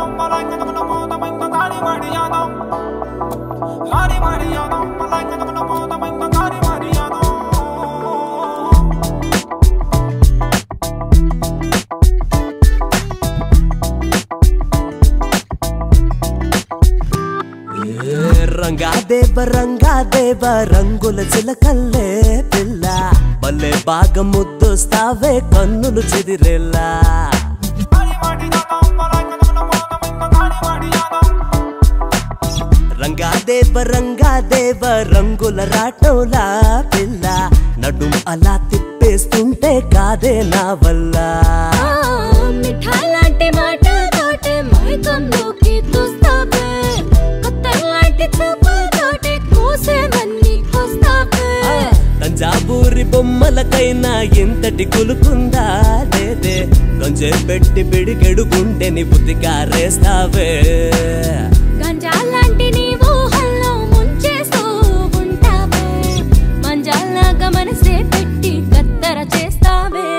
ఏ రంగా దేవ రంగా దేవ రంగుల చిలకల్లే పిల్ల భలే బాగా ముద్దొస్తావే కన్నులు చెదిరేలా రంగా దేవ రంగా దేవ రంగుల రాటోలా పిల్ల నడుం అలా తిప్పేస్తుంటే కాదే నా వల్ల ఆ, మిఠాయిలాంటి మాటలతోటే మైకంలోకి తూస్తావే. కొత్తలాంటి చూపులతోటే కూసేవన్నీ కోస్తావే. తంజాబూరి బొమ్మలకైనా ఇంతటి కులుకుందా లేదే కొంచెం పెట్టి పిడికెడు గుండెని బుద్ధిగా రేస్తావే గంజాలాంటి నీ ఊహల్లో ముంచేస్తూ ఉంటావే. మంజాలాగా మనసే పెట్టి కత్తెర చేస్తావే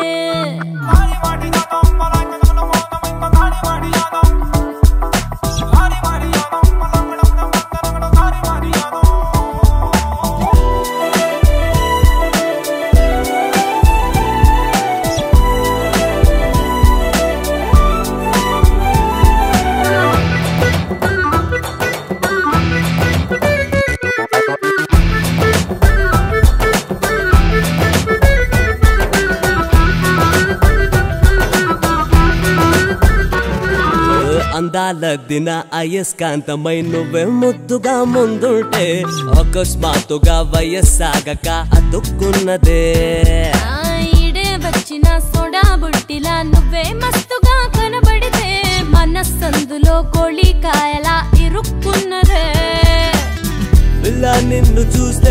అందాల దిన అయస్కాంతమై నువ్వే ముద్దుగా ముందుంటే అకస్మాత్తుగా వయస్సాగక అతుక్కున్నదే ఆ ఈడే వచ్చిన సోడా బుట్టిలా నువ్వే మస్తుగా కనబడితే మనస్సందులో కోళికాయలా ఇరుక్కున్నదే పిల్ల నిన్ను చూస్తే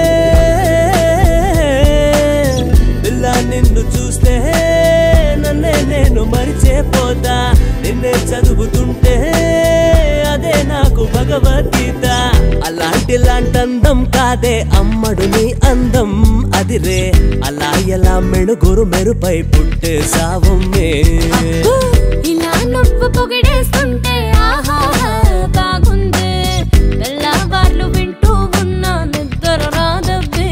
పిల్ల నిన్ను చూస్తే నన్నే నేను మరిచేపోతా నిన్నే చదువుతుంటే అదే నాకు భగవద్గీత అలాంటి లాంటి అందం కాదే అమ్మడు నీ అందం అదిరే అలా ఎలా మెడుగురు మెరుపై పుట్టే సావమ్మే ఊ, ఇలా నువ్వు పొగిడేస్తుంటే ఆహా బాగుంది తెల్లవార్లు వింటూ ఉన్నా నిద్ర రాదవ్వే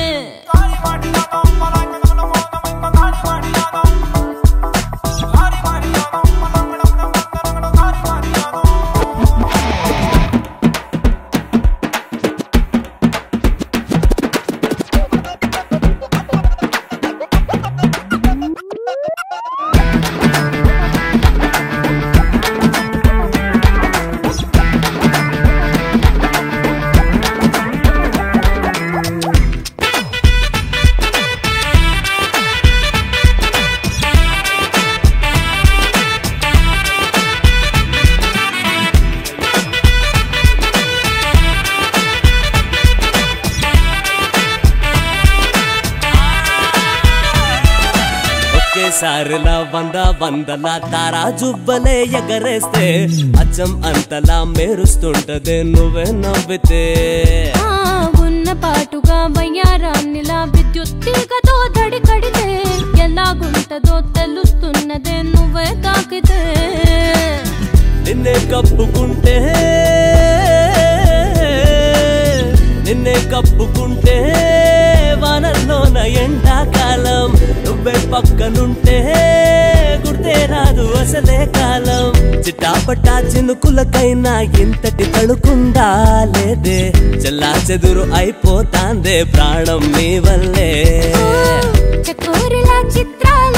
ఒకేసారిలా వంద వందల తారా జుబ్బలే ఎగరేస్తే అచ్చం అంతలా మెరుస్తుంటదే నువ్వే నవ్వితే ఆ, ఉన్న పాటుగా వయ్యారాన్నిలా విద్యుత్ తీగతో దడి కడితే ఎలాగుంటదో తెలుస్తున్నదే నువ్వే తాకితే నిన్నే కప్పుకుంటే నిన్నే కప్పుకుంటే వానల్లోన ఎండాకాలం నువ్వే పక్కనుంటే గుర్తే రాదు అసలే కాలం చిటాపటా చినుకులకైనా ఇంతటి తడుకుందా లేదే చెల్లా చెదురు అయిపోతాందే ప్రాణం నీ వల్లే చకోరిలా చిత్రాల